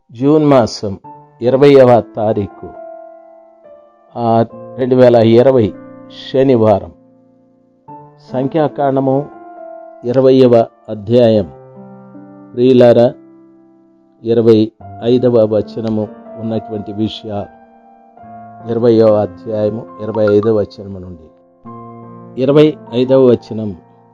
June మాసం ఇరవైవ తారీఖు రెండు వేల ఇరవై శనివారం సంఖ్యాకాండము ఇరవయవ అధ్యాయం ప్రియులారా ఇరవై ఐదవ వచనము ఉన్నటువంటి విషయాలు ఇరవయవ అధ్యాయము ఇరవై ఐదవ వచనము నుండి ఇరవై ఐదవ వచనం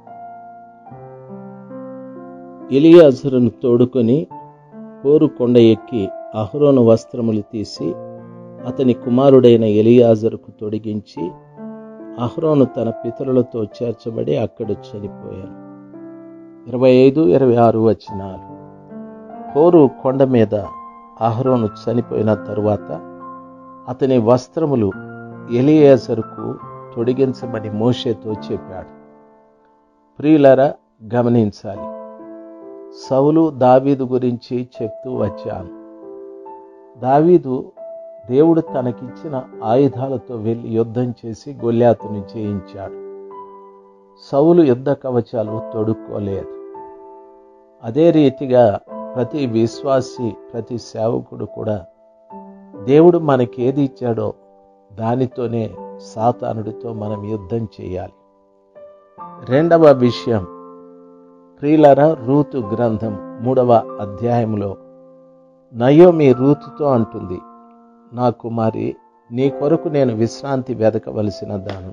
ఎలియాజరును తోడుకొని కోరు కొండ ఎక్కి అహరోను వస్త్రములు తీసి అతని కుమారుడైన ఎలియాజరుకు తొడిగించి అహరోను తన పితరులతో చేర్చబడి అక్కడ చనిపోయాను ఇరవై ఐదు ఇరవై ఆరు వచనాలు కోరు కొండ మీద అహరోను చనిపోయిన తరువాత అతని వస్త్రములు ఎలియాజరుకు తొడిగించమని మోషేతో చెప్పాడు ప్రియులరా గమనించాలి సౌలు దావీదు గురించి చెప్తూ వచ్చాను దావీదు దేవుడు తనకిచ్చిన ఆయుధాలతో వెళ్ళి యుద్ధం చేసి గొల్లాతుని జయించాడు సౌలు యుద్ధ కవచాలు తొడుక్కోలేదు అదే రీతిగా ప్రతి విశ్వాసి ప్రతి సేవకుడు కూడా దేవుడు మనకేది ఇచ్చాడో దానితోనే సాతానుడితో మనం యుద్ధం చేయాలి రెండవ విషయం ప్రియులర రూతు గ్రంథం మూడవ అధ్యాయంలో నయోమి రూతుతో అంటుంది నా కుమారి నీ కొరకు నేను విశ్రాంతి వెదకవలసిన దాను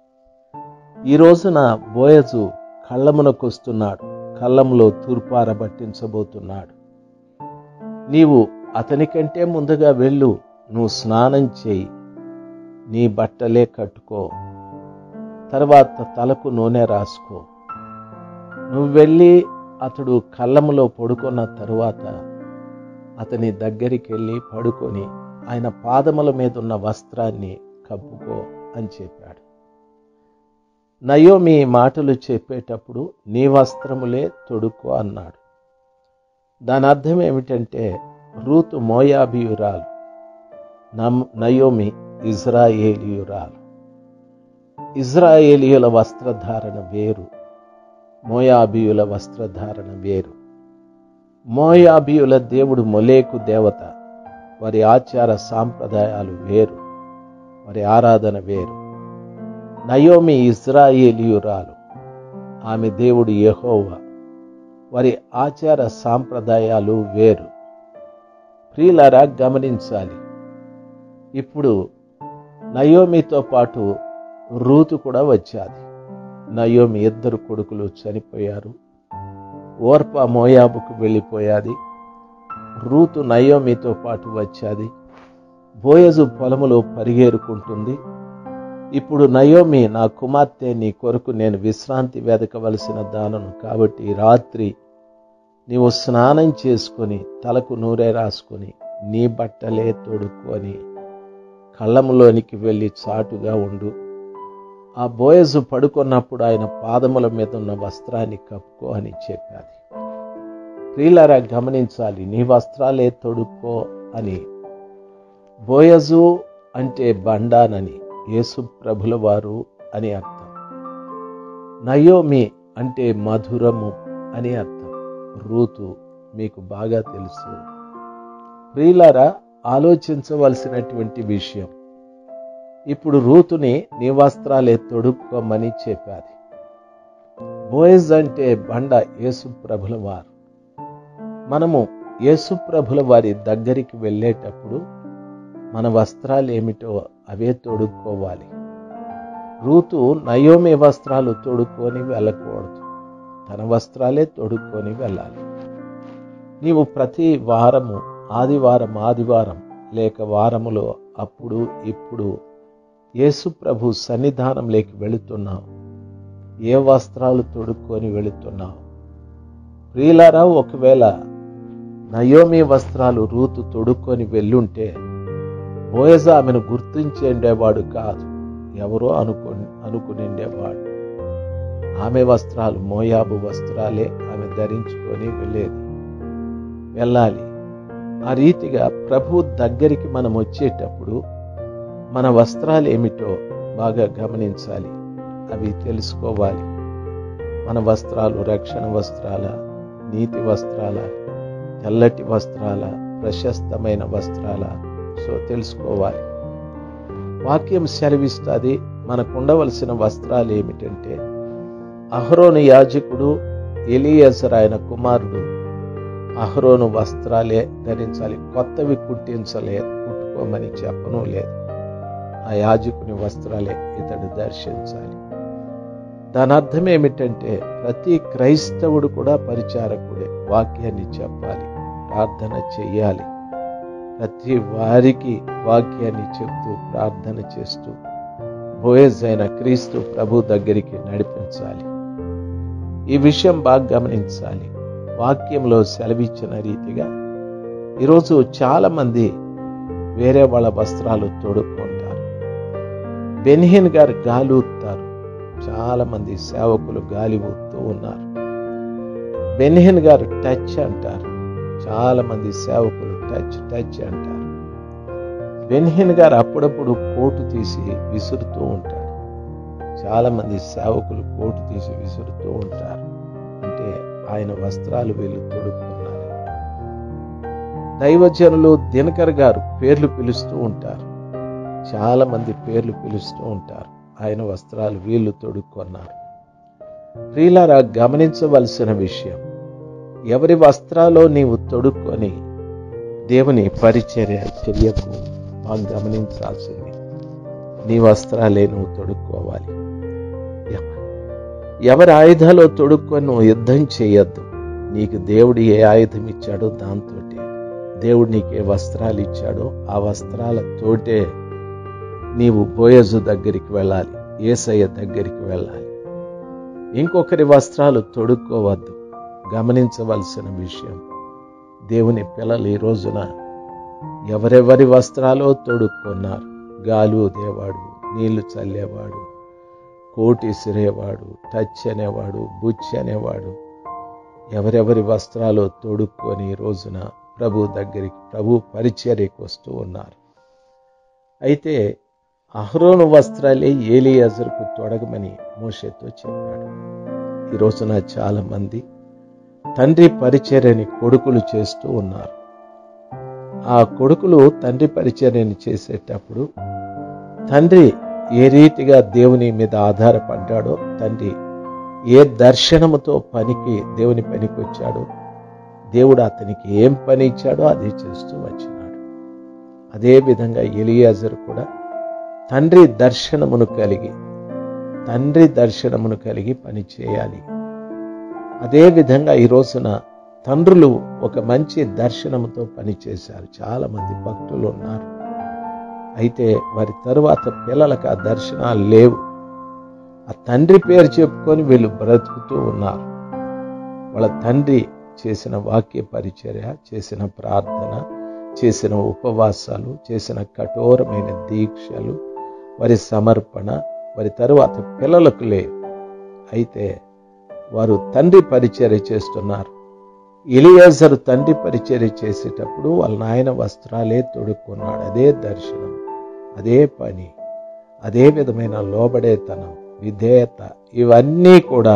ఈ రోజున బోయజు కళ్ళమునకొస్తున్నాడు కళ్ళంలో తూర్పార పట్టించబోతున్నాడు నీవు అతని కంటే ముందుగా వెళ్ళు నువ్వు స్నానం చేయి నీ బట్టలే కట్టుకో తర్వాత తలకు నూనె రాసుకో నువ్వు వెళ్ళి అతడు కళ్ళములో పడుకున్న తరువాత అతని దగ్గరికి వెళ్ళి పడుకొని ఆయన పాదముల మీద ఉన్న వస్త్రాన్ని కప్పుకో అని చెప్పాడు నయోమి మాటలు చెప్పేటప్పుడు నీ వస్త్రములే తొడుక్కో అన్నాడు దాని అర్థం ఏమిటంటే రూతు మోయాబియురాలు నయోమి ఇజ్రాయేలియురాలు ఇజ్రాయేలియుల వస్త్రధారణ వేరు మోయాబియుల వస్త్రధారణ వేరు మోయాబియుల దేవుడు మొలేకు దేవత వారి ఆచార సాంప్రదాయాలు వేరు వారి ఆరాధన వేరు నయోమి ఇజ్రాయేలియురాలు ఆమె దేవుడు యహోవా వారి ఆచార సాంప్రదాయాలు వేరు ప్రియులారా గమనించాలి ఇప్పుడు నయోమితో పాటు రూతు కూడా వచ్చాది నయోమి ఇద్దరు కొడుకులు చనిపోయారు ఓర్ప మోయాబుకు వెళ్ళిపోయాది రూతు నయోమితో పాటు వచ్చాది బోయజు పొలములో పరిగేరుకుంటుంది ఇప్పుడు నయోమి నా కుమార్తె నీ కొరకు నేను విశ్రాంతి వెదకవలసిన దానను కాబట్టి రాత్రి నీవు స్నానం చేసుకొని తలకు నూరే రాసుకొని నీ బట్టలే తొడుక్కొని కళ్ళములోనికి వెళ్ళి చాటుగా ఉండు ఆ బోయజు పడుకున్నప్పుడు ఆయన పాదముల మీద ఉన్న వస్త్రాన్ని కప్పుకో అని చెప్పాది ప్రియులారా గమనించాలి నీ వస్త్రాలే తొడుక్కో అని బోయజు అంటే బండానని యేసు ప్రభుల వారు అని అర్థం నయోమి అంటే మధురము అని అర్థం రూతు మీకు బాగా తెలుసు ప్రియులారా ఆలోచించవలసినటువంటి విషయం ఇప్పుడు రూతుని నీ వస్త్రాలే తొడుక్కోమని చెప్పాది బోయజ్ అంటే బండ యేసు ప్రభుల వారు మనము యేసు ప్రభుల వారి దగ్గరికి వెళ్ళేటప్పుడు మన వస్త్రాలు ఏమిటో అవే తొడుక్కోవాలి రూతు నయోమి వస్త్రాలు తొడుక్కొని వెళ్ళకూడదు తన వస్త్రాలే తొడుక్కొని వెళ్ళాలి నీవు ప్రతి వారము ఆదివారం ఆదివారం లేక వారములో అప్పుడు ఇప్పుడు యేసు ప్రభు సన్నిధానంలోకి వెళుతున్నావు ఏ వస్త్రాలు తొడుక్కొని వెళుతున్నావు ప్రియులారా ఒకవేళ నయోమి వస్త్రాలు రూతు తొడుక్కొని వెళ్ళుంటే బోయజ ఆమెను గుర్తించేండేవాడు కాదు ఎవరో అనుకు అనుకునిండేవాడు ఆమె వస్త్రాలు మోయాబు వస్త్రాలే ఆమె ధరించుకొని వెళ్ళేది వెళ్ళాలి ఆ రీతిగా ప్రభు దగ్గరికి మనం వచ్చేటప్పుడు మన వస్త్రాలు ఏమిటో బాగా గమనించాలి అవి తెలుసుకోవాలి మన వస్త్రాలు రక్షణ వస్త్రాల నీతి వస్త్రాల తెల్లటి వస్త్రాల ప్రశస్తమైన వస్త్రాల సో తెలుసుకోవాలి వాక్యం సెలవిస్తుంది మనకు ఉండవలసిన వస్త్రాలు ఏమిటంటే అహరోను యాజకుడు ఎలియసర్ ఆయన కుమారుడు అహరోను వస్త్రాలే ధరించాలి కొత్తవి కుట్టించలేదు కుట్టుకోమని చెప్పను లేదు ఆ యాజకుని వస్త్రాలే ఇతడు దర్శించాలి దాని అర్థం ఏమిటంటే ప్రతి క్రైస్తవుడు కూడా పరిచారకుడే వాక్యాన్ని చెప్పాలి ప్రార్థన చెయ్యాలి ప్రతి వారికి వాక్యాన్ని చెప్తూ ప్రార్థన చేస్తూ బోయజ్ అయిన క్రీస్తు ప్రభు దగ్గరికి నడిపించాలి ఈ విషయం బాగా గమనించాలి వాక్యంలో సెలవిచ్చిన రీతిగా ఈరోజు చాలా మంది వేరే వాళ్ళ వస్త్రాలు తొడుక్కుంటారు బెన్హిన్ గారు గాలి ఊతారు చాలా మంది సేవకులు గాలి ఊతూ ఉన్నారు బెన్హిన్ గారు టచ్ అంటారు చాలా మంది సేవకులు టచ్ టచ్ అంటారు బెన్హిన్ గారు అప్పుడప్పుడు కోటు తీసి విసురుతూ ఉంటాడు చాలా మంది సేవకులు కోటు తీసి విసురుతూ ఉంటారు అంటే ఆయన వస్త్రాలు వీళ్ళు తొడుక్కున్నారు దైవజనులు దినకర్ గారు పేర్లు పిలుస్తూ ఉంటారు చాలా మంది పేర్లు పిలుస్తూ ఉంటారు ఆయన వస్త్రాలు వీళ్ళు తొడుక్కున్నారు ప్రియులారా గమనించవలసిన విషయం ఎవరి వస్త్రాలో నీవు తొడుక్కొని దేవుని పరిచర్య చర్యకు బాగా గమనించాల్సింది నీ వస్త్రాలే నువ్వు తొడుక్కోవాలి ఎవరి ఆయుధాలో తొడుక్కొని నువ్వు యుద్ధం చేయొద్దు నీకు దేవుడు ఏ ఆయుధం ఇచ్చాడో దాంతో దేవుడు నీకు ఏ వస్త్రాలు ఇచ్చాడో ఆ వస్త్రాలతోటే నీవు బోయజు దగ్గరికి వెళ్ళాలి ఏసయ్య దగ్గరికి వెళ్ళాలి ఇంకొకరి వస్త్రాలు తొడుక్కోవద్దు గమనించవలసిన విషయం దేవుని పిల్లలు ఈ రోజున ఎవరెవరి వస్త్రాలో తొడుక్కున్నారు గాలు దేవాడు నీళ్లు చల్లేవాడు కోటి సిరేవాడు టచ్ అనేవాడు బుచ్ అనేవాడు ఎవరెవరి వస్త్రాలు తొడుక్కొని ఈ రోజున ప్రభు దగ్గరికి ప్రభు పరిచర్యకు వస్తూ ఉన్నారు అయితే అహ్రోను వస్త్రాలే ఏలియాజర్కు తొడగమని మోషేతో చెప్పాడు ఈ రోజున చాలా మంది తండ్రి పరిచర్యని కొడుకులు చేస్తూ ఉన్నారు ఆ కొడుకులు తండ్రి పరిచర్యని చేసేటప్పుడు తండ్రి ఏ రీతిగా దేవుని మీద ఆధారపడ్డాడో తండ్రి ఏ దర్శనముతో పనికి దేవుని పనికి వచ్చాడో దేవుడు అతనికి ఏం పని ఇచ్చాడో అదే చేస్తూ వచ్చినాడు అదే విధంగా ఎలియాజర్ కూడా తండ్రి దర్శనమును కలిగి తండ్రి దర్శనమును కలిగి పని చేయాలి అదే విధంగా ఈ రోజున తండ్రులు ఒక మంచి దర్శనంతో పనిచేశారు చాలా మంది భక్తులు ఉన్నారు అయితే వారి తరువాత పిల్లలకు ఆ దర్శనాలు లేవు ఆ తండ్రి పేరు చెప్పుకొని వీళ్ళు బ్రతుకుతూ ఉన్నారు వాళ్ళ తండ్రి చేసిన వాక్య పరిచర్య చేసిన ప్రార్థన చేసిన ఉపవాసాలు చేసిన కఠోరమైన దీక్షలు వారి సమర్పణ వారి తరువాత పిల్లలకు లేవు అయితే వారు తండ్రి పరిచర్య చేస్తున్నారు ఇలియాజరు తండ్రి పరిచర్య చేసేటప్పుడు వాళ్ళ నాయన వస్త్రాలే తొడుక్కున్నాడు అదే దర్శనం అదే పని అదే విధమైన లోబడేతనం విధేయత ఇవన్నీ కూడా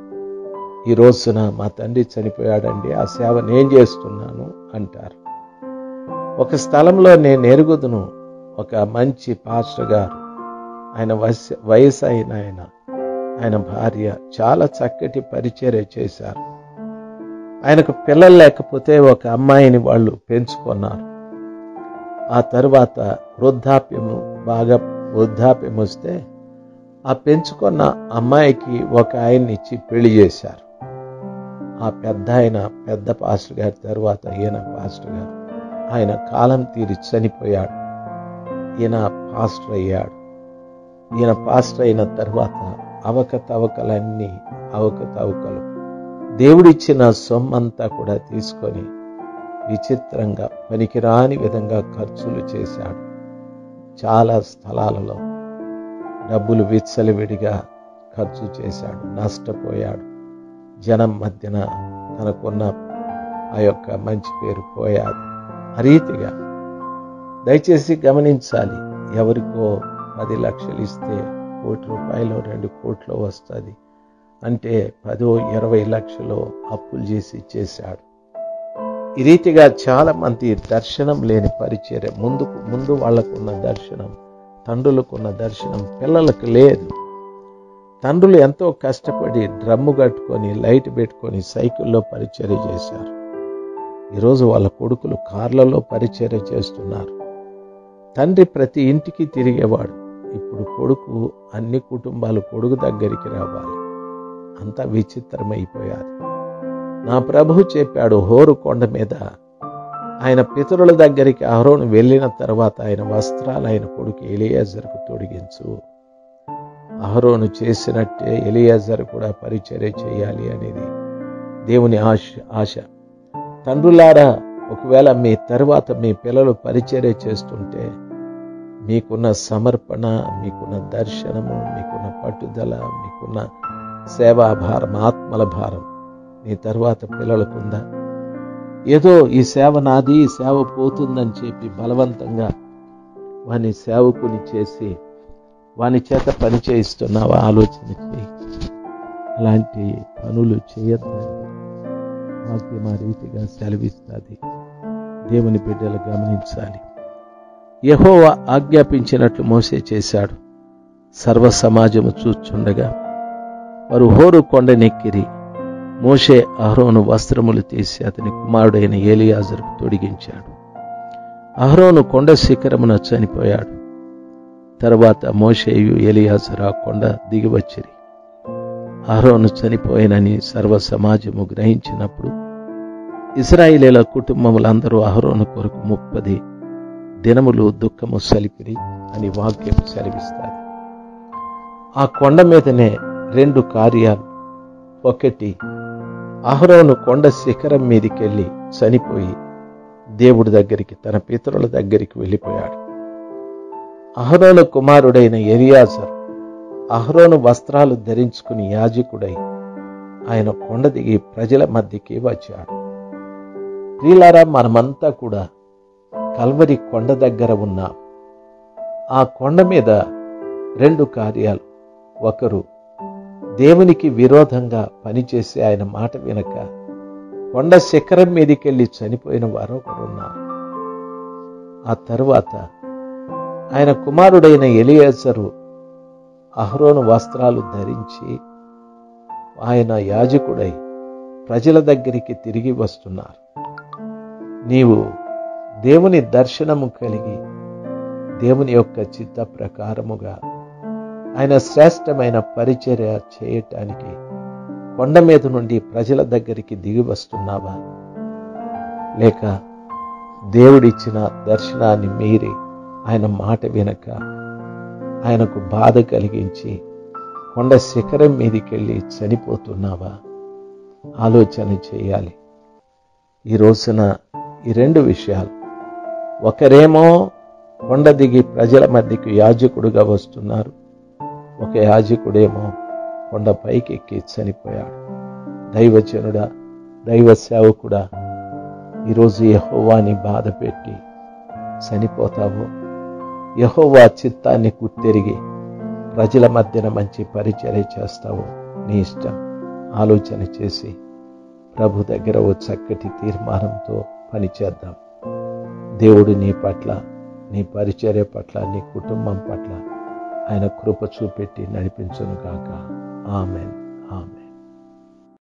ఈ రోజున మా తండ్రి చనిపోయాడండి ఆ సేవ నేను చేస్తున్నాను అంటారు ఒక స్థలంలో నేను ఎరుగుదును ఒక మంచి పాస్టర్ గారు ఆయన వయసు వయసు అయిన ఆయన ఆయన భార్య చాలా చక్కటి పరిచర్య చేశారు ఆయనకు పిల్లలు లేకపోతే ఒక అమ్మాయిని వాళ్ళు పెంచుకున్నారు ఆ తరువాత వృద్ధాప్యము బాగా వృద్ధాప్యం వస్తే ఆ పెంచుకున్న అమ్మాయికి ఒక ఆయన్ని ఇచ్చి పెళ్లి చేశారు ఆ పెద్ద ఆయన పెద్ద పాస్టర్ గారి తర్వాత ఈయన పాస్టర్ గారు ఆయన కాలం తీరి చనిపోయాడు ఈయన పాస్టర్ అయ్యాడు ఈయన పాస్టర్ అయిన తర్వాత అవకతవకలన్నీ అవకతవకలు దేవుడిచ్చిన సొమ్మంతా కూడా తీసుకొని విచిత్రంగా పనికిరాని విధంగా ఖర్చులు చేశాడు చాలా స్థలాలలో డబ్బులు విచ్చలవిడిగా ఖర్చు చేశాడు నష్టపోయాడు జనం మధ్యన తనకున్న ఆ యొక్క మంచి పేరు పోయాది ఆ రీతిగా దయచేసి గమనించాలి ఎవరికో పది లక్షలు ఇస్తే కోటి రూపాయలు రెండు కోట్లు వస్తుంది అంటే పదో ఇరవై లక్షలు అప్పులు చేసి ఇచ్చేశాడు ఈ రీతిగా చాలా మంది దర్శనం లేని పరిచర్య ముందుకు ముందు వాళ్ళకున్న దర్శనం తండ్రులకున్న దర్శనం పిల్లలకు లేదు తండ్రులు ఎంతో కష్టపడి డ్రమ్ము కట్టుకొని లైట్ పెట్టుకొని సైకిల్లో పరిచర్య చేశారు ఈరోజు వాళ్ళ కొడుకులు కార్లలో పరిచర్య చేస్తున్నారు తండ్రి ప్రతి ఇంటికి తిరిగేవాడు ఇప్పుడు కొడుకు అన్ని కుటుంబాలు కొడుకు దగ్గరికి రావాలి అంత విచిత్రమైపోయారు నా ప్రభు చెప్పాడు హోరు కొండ మీద ఆయన పితరుల దగ్గరికి అహరోను వెళ్ళిన తర్వాత ఆయన వస్త్రాలు ఆయన కొడుకు ఎలియాజర్కు తొడిగించు అహరోను చేసినట్టే ఎలియాజర్ కూడా పరిచర్య చేయాలి అనేది దేవుని ఆశ ఆశ తండ్రులారా ఒకవేళ మీ తర్వాత మీ పిల్లలు పరిచర్య చేస్తుంటే మీకున్న సమర్పణ మీకున్న దర్శనము మీకున్న పట్టుదల మీకున్న సేవా భారం ఆత్మల భారం మీ తర్వాత పిల్లలకుందా ఏదో ఈ సేవ నాది ఈ సేవ పోతుందని చెప్పి బలవంతంగా వాని సేవకుని చేసి వాని చేత పని చేయిస్తున్నావా ఆలోచన చేయి అలాంటి పనులు చేయొద్దని వాక్యం ఆ రీతిగా సెలవిస్తుంది దేవుని బిడ్డలు గమనించాలి యహోవా ఆజ్ఞాపించినట్లు మోసే చేశాడు సర్వ సమాజము చూచుండగా వారు హోరు కొండనెక్కిరి మోషే అహరోను వస్త్రములు తీసి అతని కుమారుడైన ఏలియాజరుకు తొడిగించాడు అహరోను కొండ శిఖరమున చనిపోయాడు తర్వాత మోషేయు ఎలియాజరు ఆ కొండ దిగివచ్చిరి అహరోను చనిపోయినని సర్వ సమాజము గ్రహించినప్పుడు ఇస్రాయిలీల కుటుంబములందరూ అహరోను కొరకు ముప్పది దినములు దుఃఖము సలిపిరి అని వాక్యం సెలవిస్తారు ఆ కొండ మీదనే రెండు కార్యాలు ఒకటి అహరోను కొండ శిఖరం మీదికెళ్ళి చనిపోయి దేవుడి దగ్గరికి తన పితరుల దగ్గరికి వెళ్ళిపోయాడు అహరోను కుమారుడైన ఎరియాజర్ అహరోను వస్త్రాలు ధరించుకుని యాజకుడై ఆయన కొండ దిగి ప్రజల మధ్యకి వచ్చాడు ప్రియులారా మనమంతా కూడా కల్వరి కొండ దగ్గర ఉన్నాం ఆ కొండ మీద రెండు కార్యాలు ఒకరు దేవునికి విరోధంగా పనిచేసి ఆయన మాట వినక కొండ శిఖరం మీదకెళ్ళి చనిపోయిన వారు ఒకరున్నారు ఆ తరువాత ఆయన కుమారుడైన ఎలియాసరు అహరోను వస్త్రాలు ధరించి ఆయన యాజకుడై ప్రజల దగ్గరికి తిరిగి వస్తున్నారు నీవు దేవుని దర్శనము కలిగి దేవుని యొక్క చిత్త ప్రకారముగా ఆయన శ్రేష్టమైన పరిచర్య చేయటానికి కొండ మీద నుండి ప్రజల దగ్గరికి దిగి వస్తున్నావా లేక దేవుడిచ్చిన దర్శనాన్ని మీరి ఆయన మాట వినక ఆయనకు బాధ కలిగించి కొండ శిఖరం మీదికెళ్ళి చనిపోతున్నావా ఆలోచన చేయాలి ఈ రోజున ఈ రెండు విషయాలు ఒకరేమో కొండ దిగి ప్రజల మధ్యకు యాజకుడుగా వస్తున్నారు ఒక యాజకుడేమో కొండ పైకి ఎక్కి చనిపోయాడు దైవజనుడా దైవ సేవకుడా ఈరోజు యహోవాని బాధ పెట్టి చనిపోతావు యహోవా చిత్తాన్ని గుర్తెరిగి ప్రజల మధ్యన మంచి పరిచర్య చేస్తావు నీ ఇష్టం ఆలోచన చేసి ప్రభు దగ్గర ఓ చక్కటి తీర్మానంతో పనిచేద్దాం దేవుడు నీ పట్ల నీ పరిచర్య పట్ల నీ కుటుంబం పట్ల ఆయన కృప చూపెట్టి నడిపించును కాక ఆమెన్ ఆమెన్